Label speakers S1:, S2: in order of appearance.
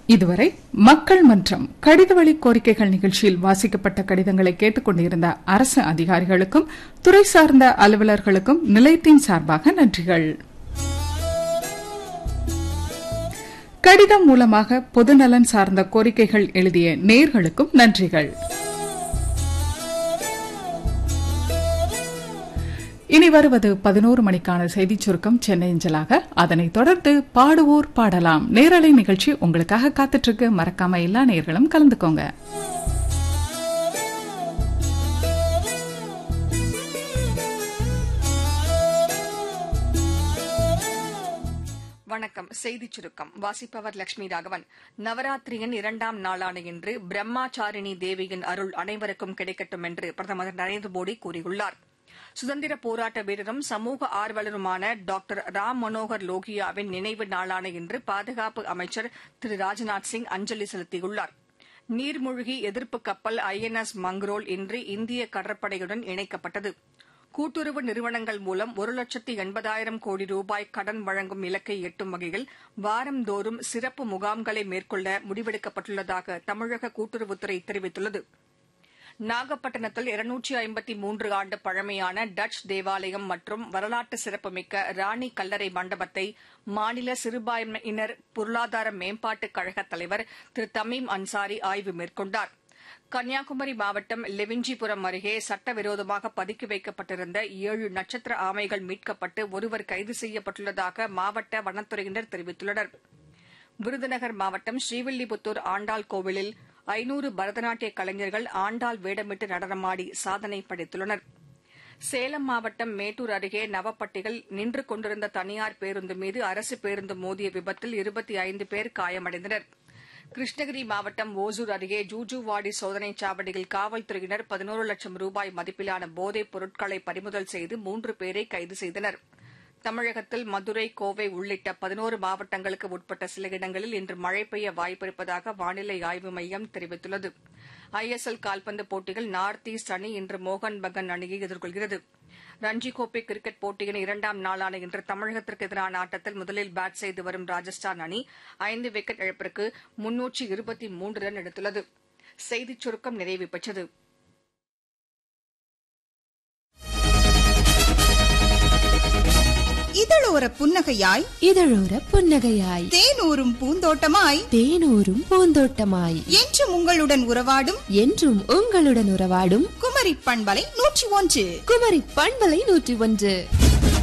S1: இதுவரை மக்கள் மன்றம் கடித வழி கோரிக்கைகள் நிகழ்ச்சியில் வாசிக்கப்பட்ட கடிதங்களை கேட்டுக் கொண்டிருந்த அரசு அதிகாரிகளுக்கும் துறை சார்ந்த அலுவலர்களுக்கும் நிலையத்தின் சார்பாக நன்றிகள் கடிதம் மூலமாக பொதுநலன் சார்ந்த கோரிக்கைகள் எழுதிய நேர்களுக்கும் நன்றிகள் இனி வருவது பதினோரு மணிக்கான செய்திச் சுருக்கம் சென்னை அஞ்சலாக அதனைத் தொடர்ந்து பாடுவோர் பாடலாம் நேரலை நிகழ்ச்சி உங்களுக்காக காத்துட்டு இருக்கு மறக்காம எல்லா நேர்களும் கலந்துக்கோங்க
S2: வணக்கம் செய்திச் சுருக்கம் வாசிப்பவர் லட்சுமி ராகவன் நவராத்திரியின் இரண்டாம் நாளான இன்று பிரம்மாச்சாரிணி தேவியின் அருள் அனைவருக்கும் கிடைக்கட்டும் என்று பிரதமர் நரேந்திர மோடி கூறியுள்ளார் சுதந்திர போராட்ட வீரரும் சமூக ஆர்வலருமான டாக்டர் ராம் மனோகர் லோகியாவின் நினைவு நாளான இன்று பாதுகாப்பு அமைச்சர் திரு ராஜ்நாத் சிங் அஞ்சலி செலுத்தியுள்ளார் நீர்மூழ்கி எதிர்ப்பு கப்பல் ஐஎன்எஸ் மங்ரோல் இன்று இந்திய கடற்படையுடன் இணைக்கப்பட்டது கூட்டுறவு நிறுவனங்கள் மூலம் ஒரு லட்சத்து எண்பதாயிரம் கோடி ரூபாய் கடன் வழங்கும் இலக்கை எட்டும் வகையில் வாரந்தோறும் சிறப்பு முகாம்களை மேற்கொள்ள முடிவெடுக்கப்பட்டுள்ளதாக தமிழக கூட்டுறவுத்துறை தெரிவித்துள்ளது நாகப்பட்டினத்தில் இருநூற்றி ஐம்பத்தி மூன்று ஆண்டு பழமையான டச் தேவாலயம் மற்றும் வரலாற்று சிறப்புமிக்க ராணி கல்லறை மண்டபத்தை மாநில சிறுபான்மையினர் பொருளாதார மேம்பாட்டுக் கழக தலைவர் திரு தமீம் அன்சாரி ஆய்வு மேற்கொண்டார் கன்னியாகுமரி மாவட்டம் லெவிஞ்சிபுரம் அருகே சட்டவிரோதமாக பதுக்கி வைக்கப்பட்டிருந்த ஏழு நட்சத்திர ஆமைகள் மீட்கப்பட்டு ஒருவர் கைது செய்யப்பட்டுள்ளதாக மாவட்ட வனத்துறையினர் தெரிவித்துள்ளனர் விருதுநகர் மாவட்டம் ஸ்ரீவில்லிபுத்தூர் ஆண்டாள் கோவிலில் ஐநூறு பரதநாட்டிய கலைஞர்கள் ஆண்டாள் வேடமிட்டு நடனமாடி சாதனை படைத்துள்ளனர் சேலம் மாவட்டம் மேட்டூர் அருகே நவப்பட்டிகள் நின்று கொண்டிருந்த தனியார் பேருந்து மீது அரசு பேருந்து மோதிய விபத்தில் இருபத்தி ஐந்து பேர் காயமடைந்தனர் கிருஷ்ணகிரி மாவட்டம் ஓசூர் அருகே ஜூஜுவாடி சோதனைச் சாவடியில் காவல்துறையினர் பதினோரு லட்சம் ரூபாய் மதிப்பிலான போதைப் பொருட்களை பறிமுதல் செய்து மூன்று பேரை கைது செய்தனர் தமிழகத்தில் மதுரை கோவை உள்ளிட்ட பதினோரு மாவட்டங்களுக்கு உட்பட்ட சில இடங்களில் இன்று மழை பெய்ய வாய்ப்பிருப்பதாக வானிலை ஆய்வு மையம் தெரிவித்துள்ளது ஐஎஸ்எல் கால்பந்து போட்டியில் நார்த் ஈஸ்ட் அணி இன்று மோகன் பகன் அணியை எதிர்கொள்கிறது ரஞ்சி கோப்பை கிரிக்கெட் போட்டியின் இரண்டாம் நாளான இன்று தமிழகத்திற்கு எதிரான ஆட்டத்தில் முதலில் பேட் செய்து வரும் ராஜஸ்தான் அணி ஐந்து விக்கெட் இழப்பிற்கு முன்னூற்றி இருபத்தி மூன்று ரன் எடுத்துள்ளது செய்திச் சுருக்கம் நிறைவு பெற்றது
S3: இதழோர புன்னகையாய்
S4: இதழோர புன்னகையாய்
S3: தேனூரும் பூந்தோட்டமாய்
S4: தேனூரும் பூந்தோட்டமாய்
S3: என்றும் உங்களுடன் உறவாடும்
S4: என்றும் உங்களுடன் உறவாடும்
S3: குமரி பண்பலை நூற்றி ஒன்று
S4: குமரி பண்பலை நூற்றி ஒன்று